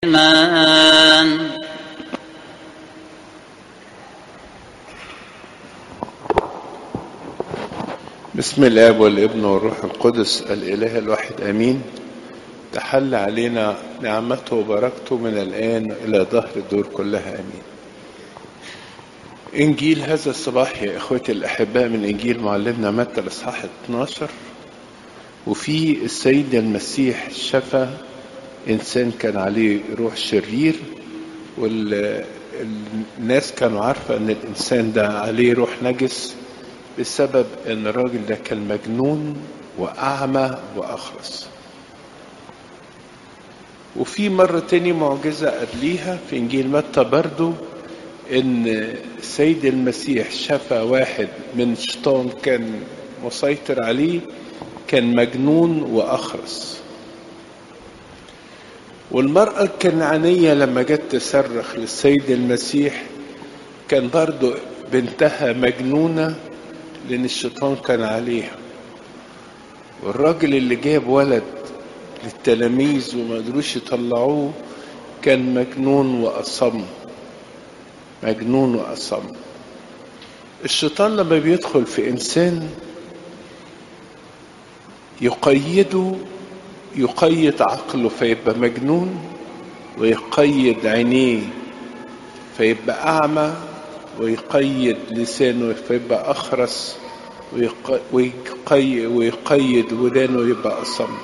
الرحمن بسم الاب والابن والروح القدس الاله الواحد امين تحل علينا نعمته وبركته من الان الى ظهر الدور كلها امين انجيل هذا الصباح يا اخوتي الاحباء من انجيل معلمنا متى الاصحاح 12 وفي السيد المسيح شفى انسان كان عليه روح شرير والناس كانوا عارفه ان الانسان ده عليه روح نجس بسبب ان الراجل ده كان مجنون واعمى واخرس وفي مرة تاني معجزة قبليها في إنجيل متى برضو إن السيد المسيح شفى واحد من شيطان كان مسيطر عليه كان مجنون وأخرس والمرأة الكنعانية لما جت تصرخ للسيد المسيح كان برضو بنتها مجنونة لأن الشيطان كان عليها والراجل اللي جاب ولد للتلاميذ وما قدروش يطلعوه كان مجنون وأصم مجنون وأصم الشيطان لما بيدخل في إنسان يقيده يقيد عقله فيبقى مجنون ويقيد عينيه فيبقى أعمى ويقيد لسانه فيبقى أخرس ويقيد, ويقيد ودانه يبقى أصم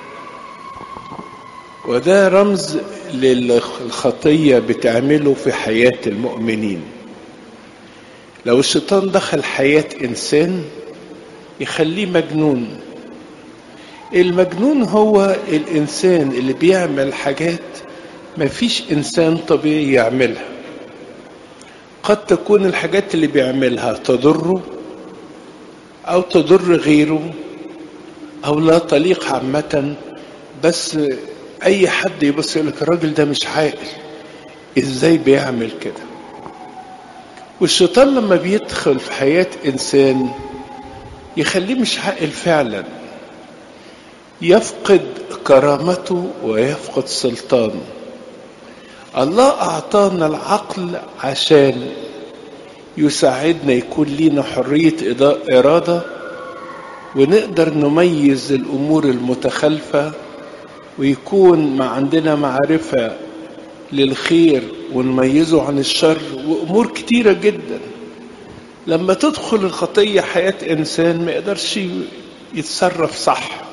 وده رمز للخطية بتعمله في حياة المؤمنين لو الشيطان دخل حياة إنسان يخليه مجنون المجنون هو الإنسان اللي بيعمل حاجات مفيش إنسان طبيعي يعملها قد تكون الحاجات اللي بيعملها تضره أو تضر غيره أو لا تليق عامة بس أي حد يبص يقول لك الراجل ده مش عاقل إزاي بيعمل كده والشيطان لما بيدخل في حياة إنسان يخليه مش عاقل فعلا يفقد كرامته ويفقد سلطانه الله أعطانا العقل عشان يساعدنا يكون لينا حرية إرادة ونقدر نميز الأمور المتخلفة ويكون ما عندنا معرفة للخير ونميزه عن الشر وأمور كتيرة جدا لما تدخل الخطية حياة إنسان ما يقدرش يتصرف صح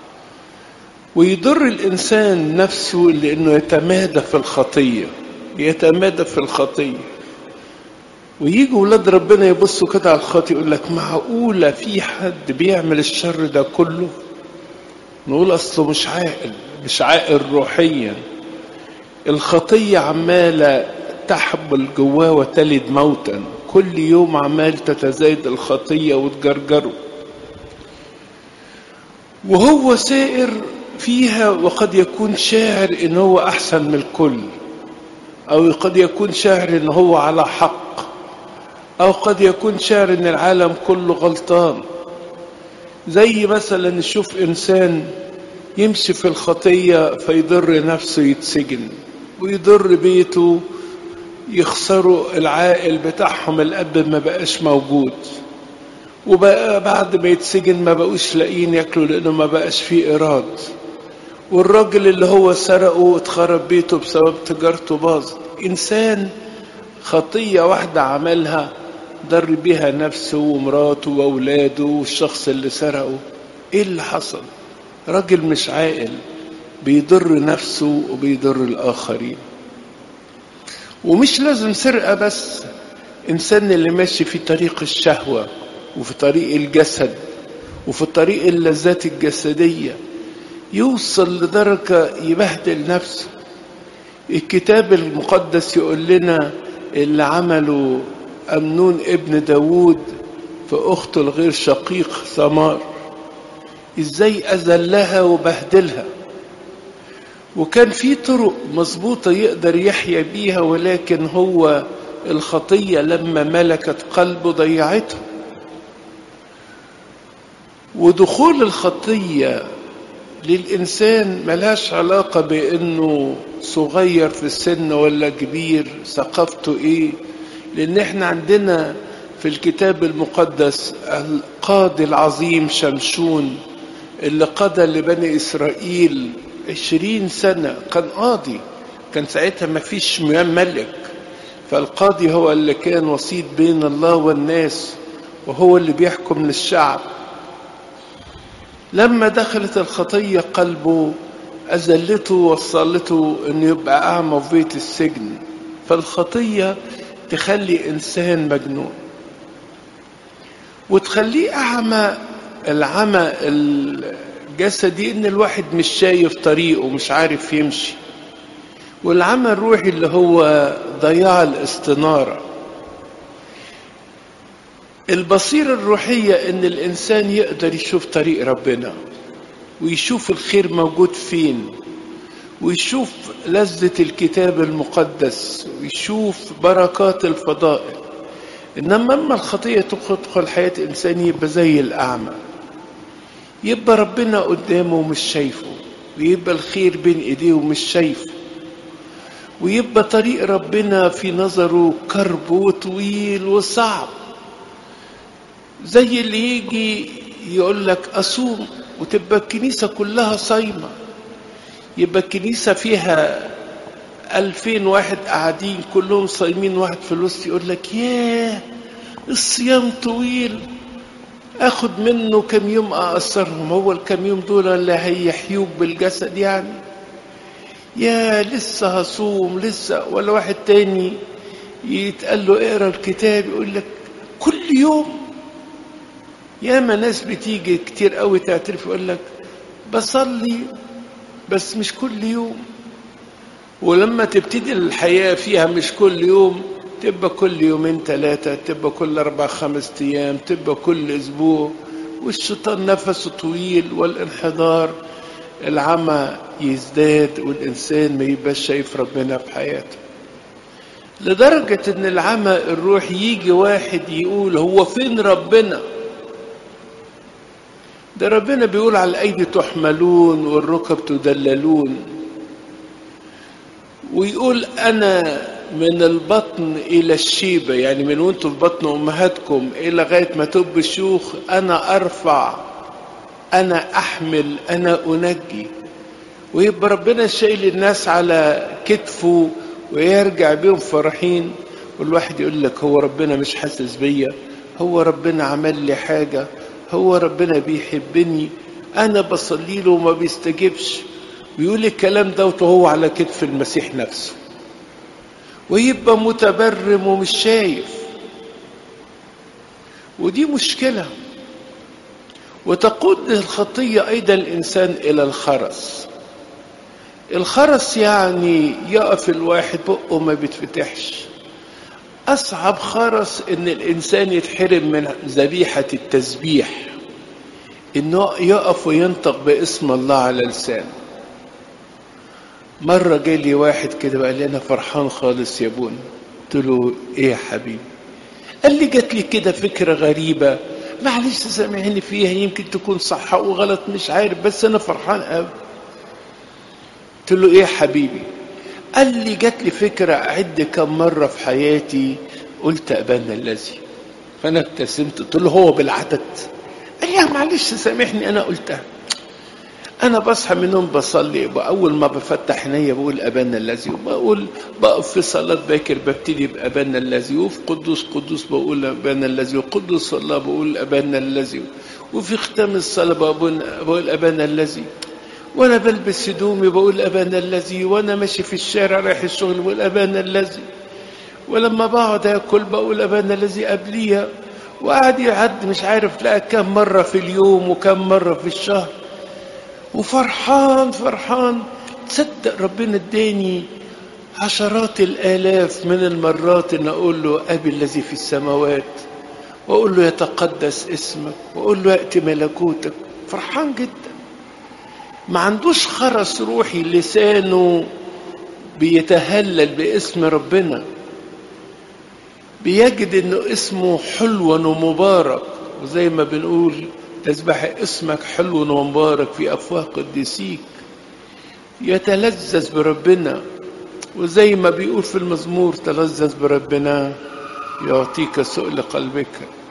ويضر الإنسان نفسه لأنه يتمادى في الخطية يتمادى في الخطية ويجي ولاد ربنا يبصوا كده على الخطية يقول لك معقولة في حد بيعمل الشر ده كله نقول أصله مش عاقل مش عاقل روحيا الخطية عمالة تحمل جواه وتلد موتا كل يوم عمال تتزايد الخطية وتجرجره وهو سائر فيها وقد يكون شاعر ان هو احسن من الكل او قد يكون شاعر ان هو على حق او قد يكون شاعر ان العالم كله غلطان زي مثلا نشوف انسان يمشي في الخطية فيضر نفسه يتسجن ويضر بيته يخسروا العائل بتاعهم الاب ما بقاش موجود وبقى بعد ما يتسجن ما بقوش لاقيين ياكلوا لانه ما بقاش فيه ايراد والراجل اللي هو سرقه اتخرب بيته بسبب تجارته باظت انسان خطيه واحده عملها ضر بيها نفسه ومراته واولاده والشخص اللي سرقه ايه اللي حصل راجل مش عاقل بيضر نفسه وبيضر الاخرين ومش لازم سرقه بس انسان اللي ماشي في طريق الشهوه وفي طريق الجسد وفي طريق اللذات الجسديه يوصل لدرجة يبهدل نفسه الكتاب المقدس يقول لنا اللي عمله أمنون ابن داود في أخته الغير شقيق ثمار إزاي أذلها وبهدلها وكان في طرق مظبوطة يقدر يحيا بيها ولكن هو الخطية لما ملكت قلبه ضيعته ودخول الخطية للإنسان ملهاش علاقة بأنه صغير في السن ولا كبير ثقافته إيه لأن إحنا عندنا في الكتاب المقدس القاضي العظيم شمشون اللي قضى لبني إسرائيل عشرين سنة كان قاضي كان ساعتها ما فيش ملك فالقاضي هو اللي كان وسيط بين الله والناس وهو اللي بيحكم للشعب لما دخلت الخطية قلبه أذلته وصلته أنه يبقى أعمى في بيت السجن فالخطية تخلي إنسان مجنون وتخليه أعمى العمى الجسدي إن الواحد مش شايف طريقه مش عارف يمشي والعمى الروحي اللي هو ضياع الاستنارة البصيرة الروحية إن الإنسان يقدر يشوف طريق ربنا ويشوف الخير موجود فين ويشوف لذة الكتاب المقدس ويشوف بركات الفضائل إنما أما الخطية تدخل حياة إنسان يبقى زي الأعمى يبقى ربنا قدامه ومش شايفه ويبقى الخير بين إيديه ومش شايفه ويبقى طريق ربنا في نظره كرب وطويل وصعب زي اللي يجي يقول لك أصوم وتبقى الكنيسة كلها صايمة يبقى الكنيسة فيها ألفين واحد قاعدين كلهم صايمين واحد في الوسط يقول لك ياه الصيام طويل اخد منه كم يوم اقصرهم هو الكم يوم دول اللي هيحيوك بالجسد يعني يا لسه هصوم لسه ولا واحد تاني يتقال له اقرا الكتاب يقول لك كل يوم ياما ناس بتيجي كتير قوي تعترف يقول لك بصلي بس مش كل يوم ولما تبتدي الحياة فيها مش كل يوم تبقى كل يومين ثلاثة تبقى كل أربع خمس أيام تبقى كل أسبوع والشيطان نفسه طويل والانحدار العمى يزداد والإنسان ما يبقاش شايف ربنا في حياته لدرجة إن العمى الروح يجي واحد يقول هو فين ربنا ده ربنا بيقول على الأيدي تحملون والركب تدللون ويقول أنا من البطن إلى الشيبة يعني من وانتوا في بطن أمهاتكم إلى لغاية ما تب الشيوخ أنا أرفع أنا أحمل أنا أنجي ويبقى ربنا شايل الناس على كتفه ويرجع بيهم فرحين والواحد يقول لك هو ربنا مش حاسس بيا هو ربنا عمل لي حاجة هو ربنا بيحبني أنا بصلي له وما بيستجبش ويقول الكلام ده وهو على كتف المسيح نفسه ويبقى متبرم ومش شايف ودي مشكلة وتقود الخطية أيضا الإنسان إلى الخرس الخرس يعني يقف الواحد بقه ما بيتفتحش أصعب خرس إن الإنسان يتحرم من ذبيحة التسبيح إنه يقف وينطق باسم الله على لسانه مرة جالي واحد كده وقال لي أنا فرحان خالص يا بون قلت له إيه يا حبيبي قال لي جات لي كده فكرة غريبة معلش سامحني فيها يمكن تكون صح أو غلط مش عارف بس أنا فرحان قوي قلت له إيه يا حبيبي قال لي جات لي فكرة أعد كم مرة في حياتي قلت أبانا الذي فأنا ابتسمت قلت له هو بالعدد قال لي معلش سامحني أنا قلتها أنا بصحى من النوم بصلي أول ما بفتح عينيا بقول أبانا الذي وبقول بقف في صلاة باكر ببتدي بأبانا الذي وفي قدوس قدوس بقول أبانا الذي وقدوس الله بقول أبانا الذي وفي ختام الصلاة بقول, بقول أبانا الذي وأنا بلبس هدومي بقول أبانا الذي وأنا ماشي في الشارع رايح الشغل بقول أبانا الذي ولما بقعد آكل بقول أبانا الذي قبليها وقعد يعد مش عارف لا كم مرة في اليوم وكم مرة في الشهر وفرحان فرحان تصدق ربنا اداني عشرات الالاف من المرات ان اقول له ابي الذي في السماوات واقول له يتقدس اسمك واقول له ياتي ملكوتك فرحان جدا ما عندوش خرس روحي لسانه بيتهلل باسم ربنا بيجد انه اسمه حلو ومبارك وزي ما بنقول تسبح اسمك حلو ومبارك في أفواه قديسيك يتلذذ بربنا وزي ما بيقول في المزمور تلذذ بربنا يعطيك سؤل قلبك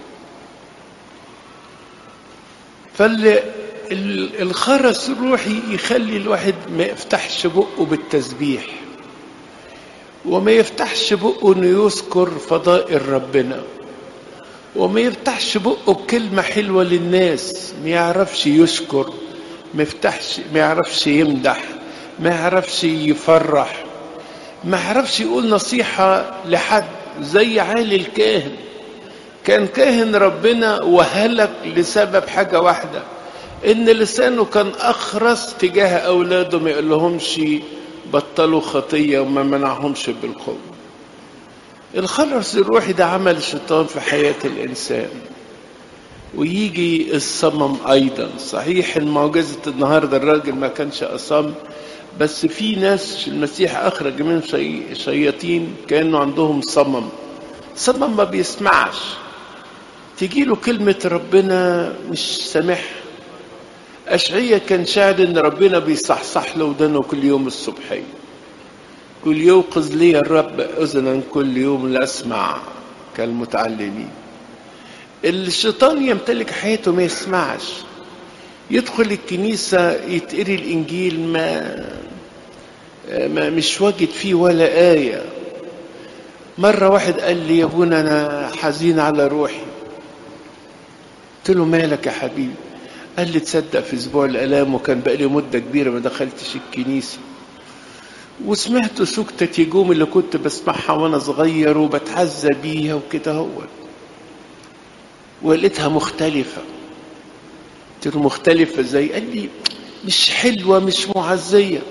فالخرس الروحي يخلي الواحد ما يفتحش بقه بالتسبيح وما يفتحش بقه انه يذكر فضائل ربنا وما يفتحش بقه بكلمة حلوة للناس ما يعرفش يشكر ما يفتحش ما يعرفش يمدح ما يعرفش يفرح ما يعرفش يقول نصيحة لحد زي عالي الكاهن كان كاهن ربنا وهلك لسبب حاجة واحدة إن لسانه كان أخرس تجاه أولاده ما يقولهمش بطلوا خطية وما منعهمش بالقوة الخرس الروحي ده عمل الشيطان في حياة الإنسان ويجي الصمم أيضا صحيح المعجزة النهاردة الراجل ما كانش أصم بس في ناس المسيح أخرج من شي... شياطين كانوا عندهم صمم صمم ما بيسمعش تجي له كلمة ربنا مش سامعها أشعية كان شاهد إن ربنا بيصحصح له ودانه كل يوم الصبحية كل يوقظ لي الرب أذنا كل يوم لأسمع كالمتعلمين الشيطان يمتلك حياته ما يسمعش يدخل الكنيسة يتقري الإنجيل ما, ما مش واجد فيه ولا آية مرة واحد قال لي يا ابونا أنا حزين على روحي قلت له مالك يا حبيبي قال لي تصدق في اسبوع الالام وكان بقالي مده كبيره ما دخلتش الكنيسه وسمعت سكتة يجوم اللي كنت بسمعها وانا صغير وبتعزى بيها وكده هو ولقيتها مختلفة قلت له مختلفة ازاي قال لي مش حلوة مش معزية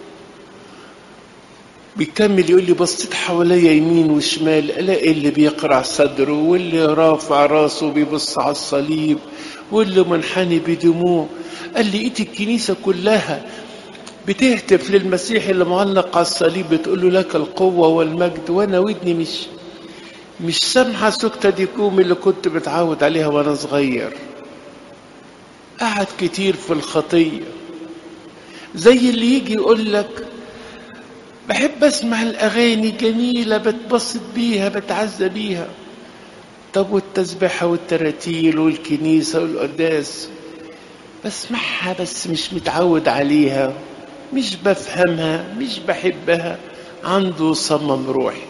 بيكمل يقول لي بصيت حواليا يمين وشمال الاقي اللي بيقرع صدره واللي رافع راسه بيبص على الصليب واللي منحني بدموع قال لي لقيت الكنيسة كلها بتهتف للمسيح اللي معلق على الصليب بتقول له لك القوة والمجد وانا ودني مش مش سامحة سكتة ديكوم اللي كنت متعود عليها وانا صغير قعد كتير في الخطية زي اللي يجي يقول لك بحب اسمع الاغاني جميلة بتبسط بيها بتعزى بيها طب والتسبيحة والتراتيل والكنيسة والقداس بسمعها بس مش متعود عليها مش بفهمها مش بحبها عنده صمم روحي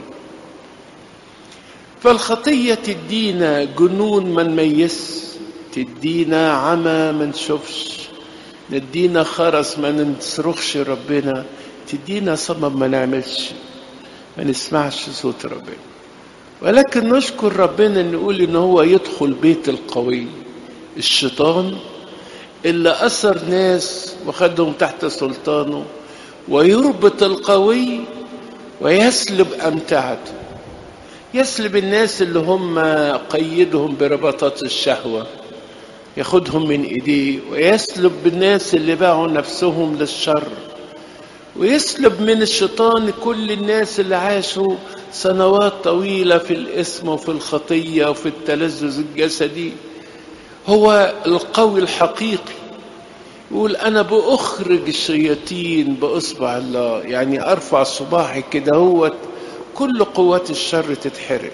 فالخطية تدينا جنون ما نميز تدينا عمى ما نشوفش تدينا خرس ما نصرخش ربنا تدينا صمم ما نعملش ما نسمعش صوت ربنا ولكن نشكر ربنا نقول ان هو يدخل بيت القوي الشيطان اللي أثر ناس وخدهم تحت سلطانه ويربط القوي ويسلب أمتعته يسلب الناس اللي هم قيدهم برباطات الشهوة ياخدهم من ايديه ويسلب الناس اللي باعوا نفسهم للشر ويسلب من الشيطان كل الناس اللي عاشوا سنوات طويلة في الإثم وفي الخطية وفي التلذذ الجسدي هو القوي الحقيقي يقول أنا بأخرج الشياطين بإصبع الله يعني أرفع صباعي كده هو كل قوات الشر تتحرق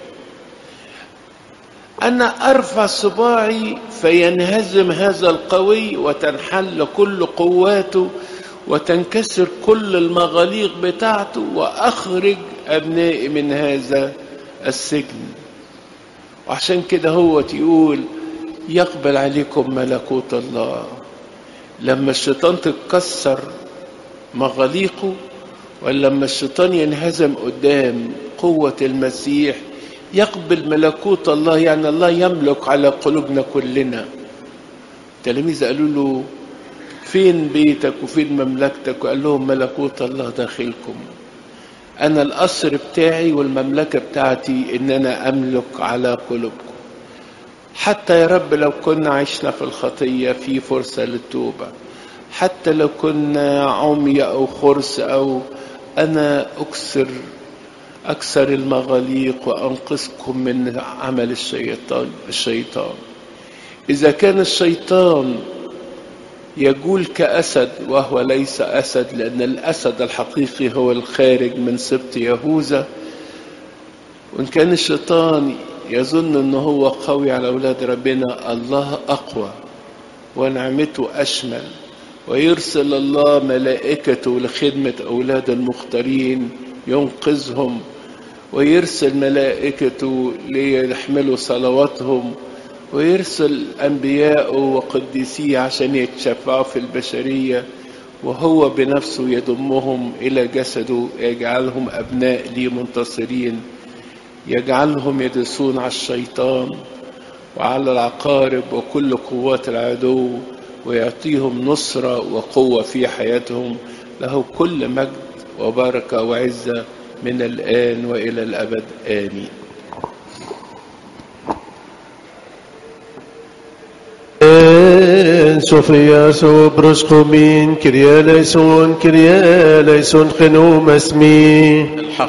أنا أرفع صباعي فينهزم هذا القوي وتنحل كل قواته وتنكسر كل المغاليق بتاعته وأخرج أبنائي من هذا السجن وعشان كده هو يقول يقبل عليكم ملكوت الله لما الشيطان تتكسر مغاليقه ولما الشيطان ينهزم قدام قوة المسيح يقبل ملكوت الله يعني الله يملك على قلوبنا كلنا التلاميذ قالوا له فين بيتك وفين مملكتك وقال لهم ملكوت الله داخلكم انا القصر بتاعي والمملكة بتاعتي ان انا املك على قلوبكم حتى يا رب لو كنا عشنا في الخطية في فرصة للتوبة حتى لو كنا عمي أو خرس أو أنا أكسر أكسر المغاليق وأنقذكم من عمل الشيطان الشيطان إذا كان الشيطان يجول كأسد وهو ليس أسد لأن الأسد الحقيقي هو الخارج من سبط يهوذا وإن كان الشيطان يظن أنه هو قوي على أولاد ربنا الله أقوى ونعمته أشمل ويرسل الله ملائكته لخدمة أولاد المختارين ينقذهم ويرسل ملائكته ليحملوا صلواتهم ويرسل أنبياءه وقديسيه عشان يتشفعوا في البشرية وهو بنفسه يضمهم إلى جسده يجعلهم أبناء لي منتصرين يجعلهم يدسون على الشيطان وعلى العقارب وكل قوات العدو ويعطيهم نصرة وقوة في حياتهم له كل مجد وبركة وعزة من الآن وإلى الأبد آمين Sofia so broskomin, Kyrie eleison, Kyrie eleison, genom esmi.